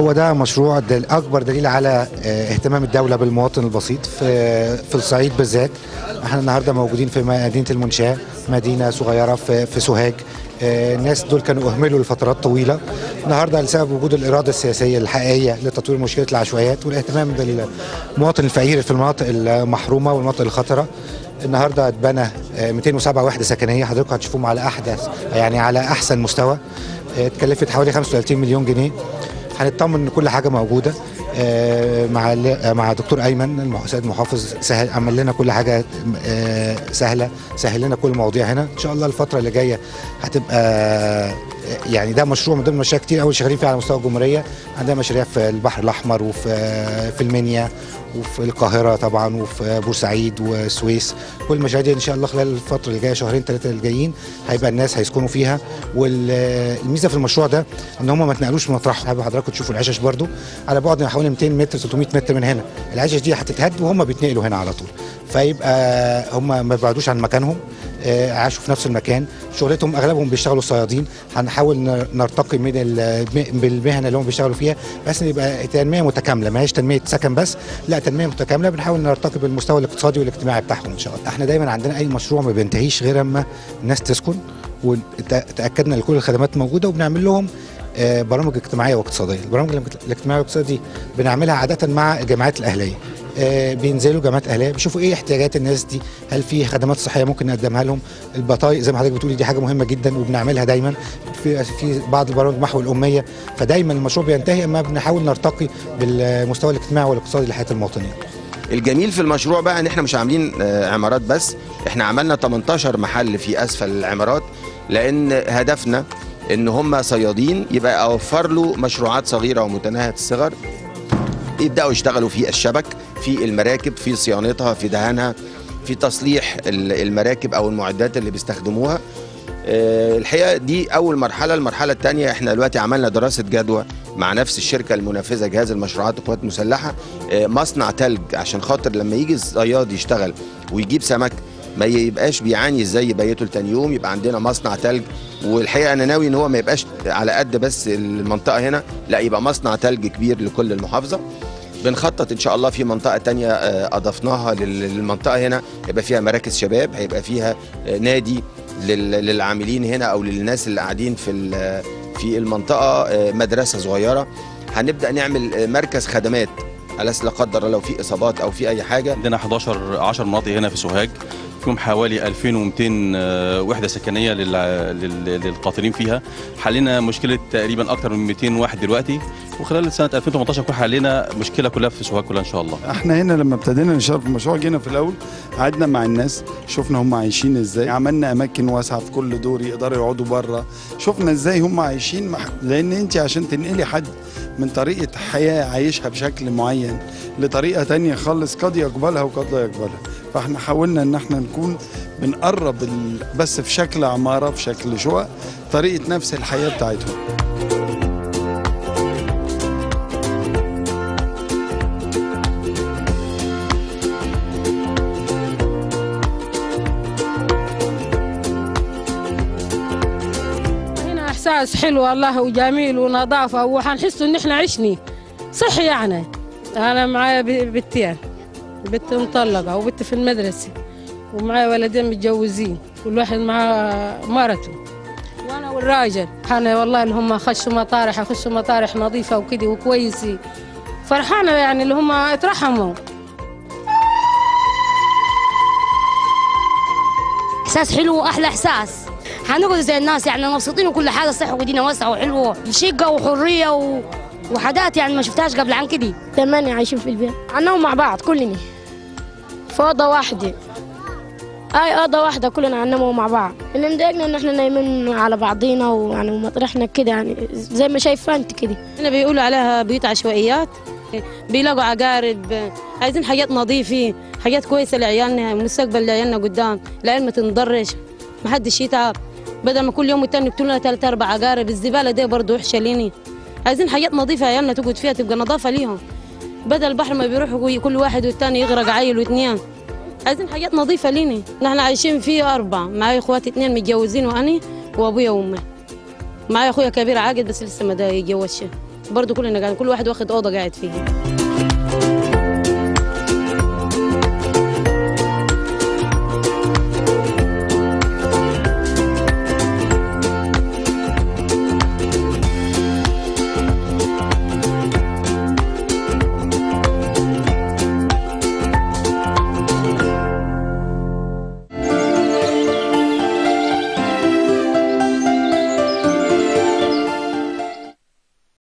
هو ده مشروع دل اكبر دليل على آه، اهتمام الدوله بالمواطن البسيط في في الصعيد بالذات احنا النهارده موجودين في مدينه المنشاه مدينه صغيره في في سوهاج آه، الناس دول كانوا اهملوا لفترات طويله النهارده لسبب وجود الاراده السياسيه الحقيقيه لتطوير مشكله العشوائيات والاهتمام بالمواطن الفقير في المناطق المحرومه والمناطق الخطره النهارده اتبنى آه، 207 وحده سكنيه حضراتكم هتشوفوهم على احدث يعني على احسن مستوى آه، اتكلفت حوالي 35 مليون جنيه هنطمن ان كل حاجه موجوده آه، مع ال- آه، مع دكتور ايمن المح- سيد المحافظ سهل عمل لنا كل حاجه آه، سهله سهل لنا كل المواضيع هنا ان شاء الله الفتره اللي جايه هتبقى آه، يعني ده مشروع من ضمن مشاريع كتير قوي شغالين فيها على مستوى الجمهوريه عندنا مشاريع في البحر الاحمر وفي في المنيا وفي القاهره طبعا وفي بورسعيد والسويس كل المشاريع دي ان شاء الله خلال الفتره اللي جايه شهرين ثلاثه اللي جايين هيبقى الناس هيسكنوا فيها والميزه في المشروع ده ان هم ما اتنقلوش من مطرحهم حابب حضراتكم تشوفوا العشش برضو على بعد حوالي 200 متر 300 متر من هنا العشش دي هتتهد وهم بيتنقلوا هنا على طول فيبقى هم ما بعدوش عن مكانهم آه، عاشوا في نفس المكان شغلتهم اغلبهم بيشتغلوا صيادين هنحاول ن- نرتقي من ال- بالمهنه اللي هم بيشتغلوا فيها بس يبقى تنميه متكامله ما هيش تنميه سكن بس لا تنميه متكامله بنحاول نرتقي بالمستوى الاقتصادي والاجتماعي بتاعهم ان شاء الله احنا دايما عندنا اي مشروع ما بينتهيش غير اما الناس تسكن وتاكدنا ان كل الخدمات موجوده وبنعمل لهم آه، برامج اجتماعيه واقتصاديه البرامج الاجتماعيه والاقتصاديه دي بنعملها عاده مع الجامعات الاهليه آه، بينزلوا جامعات اهليه بيشوفوا ايه احتياجات الناس دي هل في خدمات صحيه ممكن نقدمها لهم البطايق زي ما حضرتك بتقولي دي حاجه مهمه جدا وبنعملها دايما في في بعض البرامج محو الاميه فدايما المشروع بينتهي اما بنحاول نرتقي بالمستوى الاجتماعي والاقتصادي لحياه المواطنين الجميل في المشروع بقى ان احنا مش عاملين آه، عمارات بس احنا عملنا 18 محل في اسفل العمارات لان هدفنا ان هم صيادين يبقى اوفر له مشروعات صغيره ومتناهيه الصغر يبداوا يشتغلوا في الشبك في المراكب في صيانتها في دهانها في تصليح ال- المراكب او المعدات اللي بيستخدموها آه، الحقيقه دي اول مرحله المرحله الثانيه احنا دلوقتي عملنا دراسه جدوى مع نفس الشركه المنفذه جهاز المشروعات القوات المسلحه آه، مصنع تلج عشان خاطر لما يجي الصياد يشتغل ويجيب سمك ما يبقاش بيعاني ازاي يبيته لتاني يوم يبقى عندنا مصنع تلج والحقيقه انا ناوي ان هو ما يبقاش على قد بس المنطقه هنا لا يبقى مصنع تلج كبير لكل المحافظه بنخطط ان شاء الله في منطقه تانية آه، اضفناها لل- للمنطقه هنا يبقى فيها مراكز شباب هيبقى فيها آه، نادي لل- للعاملين هنا او للناس اللي قاعدين في ال- في المنطقه آه، مدرسه صغيره هنبدا نعمل آه، مركز خدمات على لا قدر الله لو في اصابات او في اي حاجه عندنا 11 10 مناطق هنا في سوهاج فيهم حوالي 2200 آه، وحده سكنيه للع- لل- للقاطنين فيها حلينا مشكله تقريبا اكثر من 200 واحد دلوقتي وخلال سنه 2018 كنا حلينا مشكله كلها في سوهاج كلها ان شاء الله احنا هنا لما ابتدينا نشتغل في المشروع جينا في الاول قعدنا مع الناس شفنا هم عايشين ازاي عملنا اماكن واسعه في كل دور يقدروا يقعدوا بره شفنا ازاي هم عايشين مع لان انت عشان تنقلي حد من طريقه حياه عايشها بشكل معين لطريقه تانية خالص قد يقبلها وقد لا يقبلها فاحنا حاولنا ان احنا نكون بنقرب ال- بس في شكل عماره في شكل شقق طريقه نفس الحياه بتاعتهم هنا احساس حلو والله وجميل ونظافه وحنحس ان احنا عشني صح يعني انا معايا ب- بنتين بنت مطلقه وبنت في المدرسه ومعايا ولدين متجوزين كل واحد معاه مرته وانا والراجل انا والله اللي هم خشوا مطارح خشوا مطارح نظيفه وكده وكويسين فرحانه يعني اللي هم اترحموا احساس حلو واحلى احساس هنقعد زي الناس يعني مبسوطين وكل حاجه صح ودينا واسعه وحلوه شقه وحريه و... وحاجات يعني ما شفتهاش قبل عن كده ثمانية عايشين في البيت عنهم مع بعض كلنا في اوضه واحده اي اوضه واحده كلنا عنهم مع بعض اللي مضايقنا ان احنا نايمين على بعضينا ويعني ومطرحنا كده يعني زي ما شايفه انت كده هنا بيقولوا عليها بيوت عشوائيات بيلاقوا عقارب عايزين حاجات نظيفة حاجات كويسة لعيالنا مستقبل لعيالنا قدام العيال ما تنضرش ما حدش يتعب بدل ما كل يوم والتاني يقتلوا لنا ثلاث اربع عقارب الزبالة دي برضه وحشة ليني عايزين حاجات نظيفة عيالنا تقعد فيها تبقى نظافة ليهم بدل البحر ما بيروحوا كل واحد والتاني يغرق عيل واثنين عايزين حاجات نظيفة ليني نحن عايشين فيه أربعة معايا إخواتي اثنين متجوزين وأني وأبويا وأمي معايا أخويا كبير عاقد بس لسه ما دا يتجوزش برضه كلنا قاعدين كل واحد واخد اوضه قاعد فيها